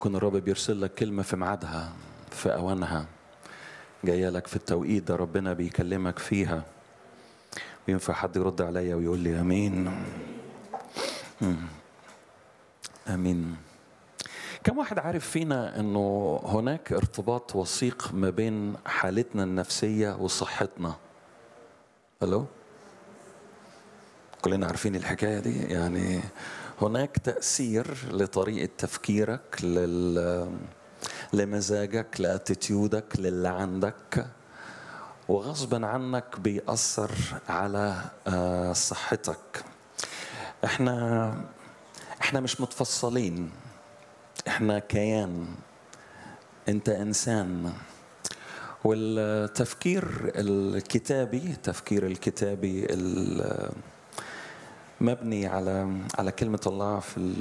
كن الرب بيرسل لك كلمة في ميعادها في أوانها جاية لك في التوقيت ده ربنا بيكلمك فيها وينفع حد يرد عليا ويقول لي أمين مم. أمين كم واحد عارف فينا أنه هناك ارتباط وثيق ما بين حالتنا النفسية وصحتنا ألو كلنا عارفين الحكاية دي يعني هناك تأثير لطريقة تفكيرك لل لمزاجك لاتيتيودك للي عندك وغصبا عنك بيأثر على صحتك احنا احنا مش متفصلين احنا كيان انت انسان والتفكير الكتابي التفكير الكتابي مبني على على كلمة الله في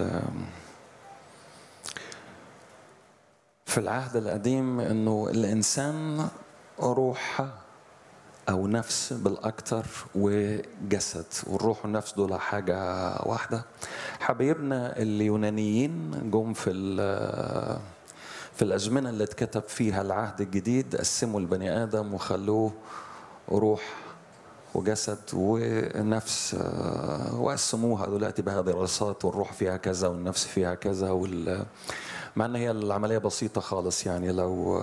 في العهد القديم انه الانسان روح او نفس بالاكثر وجسد والروح والنفس دول حاجه واحده حبايبنا اليونانيين جم في في الازمنه اللي اتكتب فيها العهد الجديد قسموا البني ادم وخلوه روح وجسد ونفس وقسموها دلوقتي بقى دراسات والروح فيها كذا والنفس فيها كذا وال مع ان هي العمليه بسيطه خالص يعني لو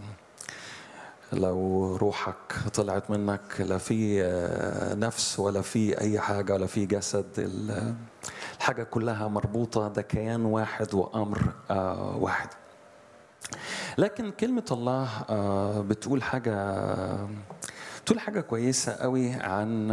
لو روحك طلعت منك لا في نفس ولا في اي حاجه ولا في جسد الحاجه كلها مربوطه ده كيان واحد وامر واحد لكن كلمه الله بتقول حاجه بتقول حاجه كويسه قوي عن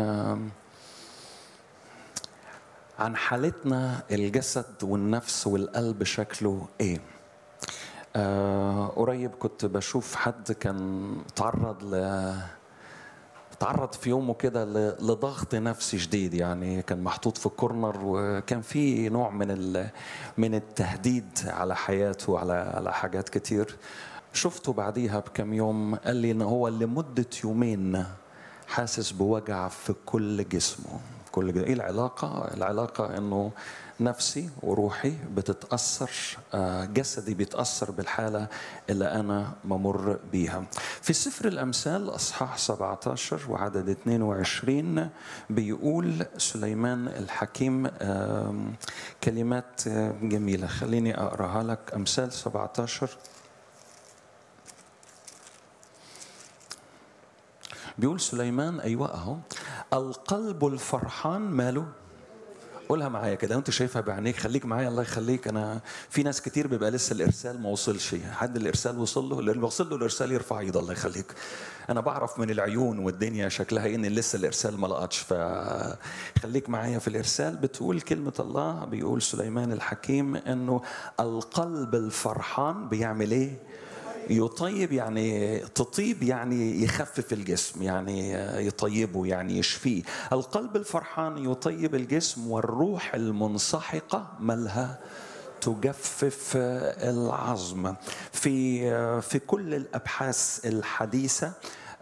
عن حالتنا الجسد والنفس والقلب شكله ايه آه قريب كنت بشوف حد كان تعرض ل تعرض في يومه كده لضغط نفسي شديد يعني كان محطوط في كورنر وكان في نوع من ال... من التهديد على حياته على على حاجات كتير شفته بعديها بكم يوم قال لي ان هو لمده يومين حاسس بوجع في كل جسمه كل جسم. ايه العلاقه العلاقه انه نفسي وروحي بتتاثر جسدي بيتاثر بالحاله اللي انا بمر بيها في سفر الامثال اصحاح 17 وعدد 22 بيقول سليمان الحكيم كلمات جميله خليني اقراها لك امثال 17 بيقول سليمان ايوه اهو القلب الفرحان ماله قولها معايا كده انت شايفها بعينيك خليك معايا الله يخليك انا في ناس كتير بيبقى لسه الارسال ما وصلش حد الارسال وصل له اللي وصل له الارسال يرفع ايده الله يخليك انا بعرف من العيون والدنيا شكلها ان لسه الارسال ما لقطش فخليك معايا في الارسال بتقول كلمه الله بيقول سليمان الحكيم انه القلب الفرحان بيعمل ايه يطيب يعني تطيب يعني يخفف الجسم يعني يطيبه يعني يشفيه القلب الفرحان يطيب الجسم والروح المنسحقة ملها تجفف العظم في في كل الابحاث الحديثه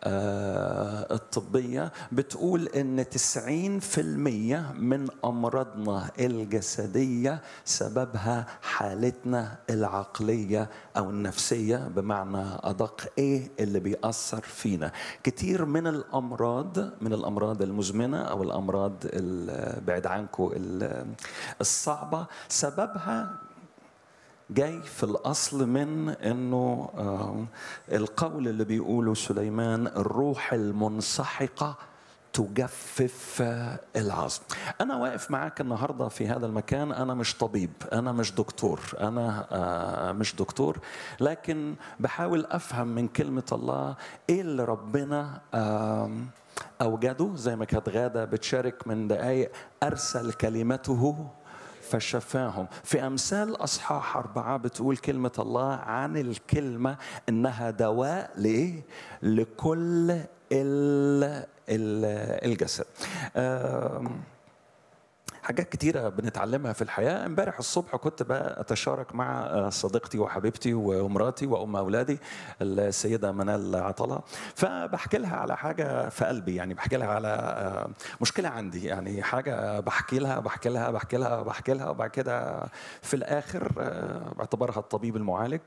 الطبية بتقول إن 90% من أمراضنا الجسدية سببها حالتنا العقلية أو النفسية بمعنى أدق إيه اللي بيأثر فينا كتير من الأمراض من الأمراض المزمنة أو الأمراض بعد عنكم الصعبة سببها جاي في الاصل من انه القول اللي بيقوله سليمان الروح المنسحقه تجفف العظم انا واقف معاك النهارده في هذا المكان انا مش طبيب انا مش دكتور انا مش دكتور لكن بحاول افهم من كلمه الله ايه اللي ربنا اوجده زي ما كانت غاده بتشارك من دقايق ارسل كلمته فشفاهم في أمثال أصحاح أربعة بتقول كلمة الله عن الكلمة إنها دواء لإيه؟ لكل ال ال الجسد حاجات كتيرة بنتعلمها في الحياة امبارح الصبح كنت بقى أتشارك مع صديقتي وحبيبتي ومراتي وأم أولادي السيدة منال عطلة فبحكي لها على حاجة في قلبي يعني بحكي لها على مشكلة عندي يعني حاجة بحكي لها بحكي لها بحكي لها بحكي لها وبعد كده في الآخر باعتبارها الطبيب المعالج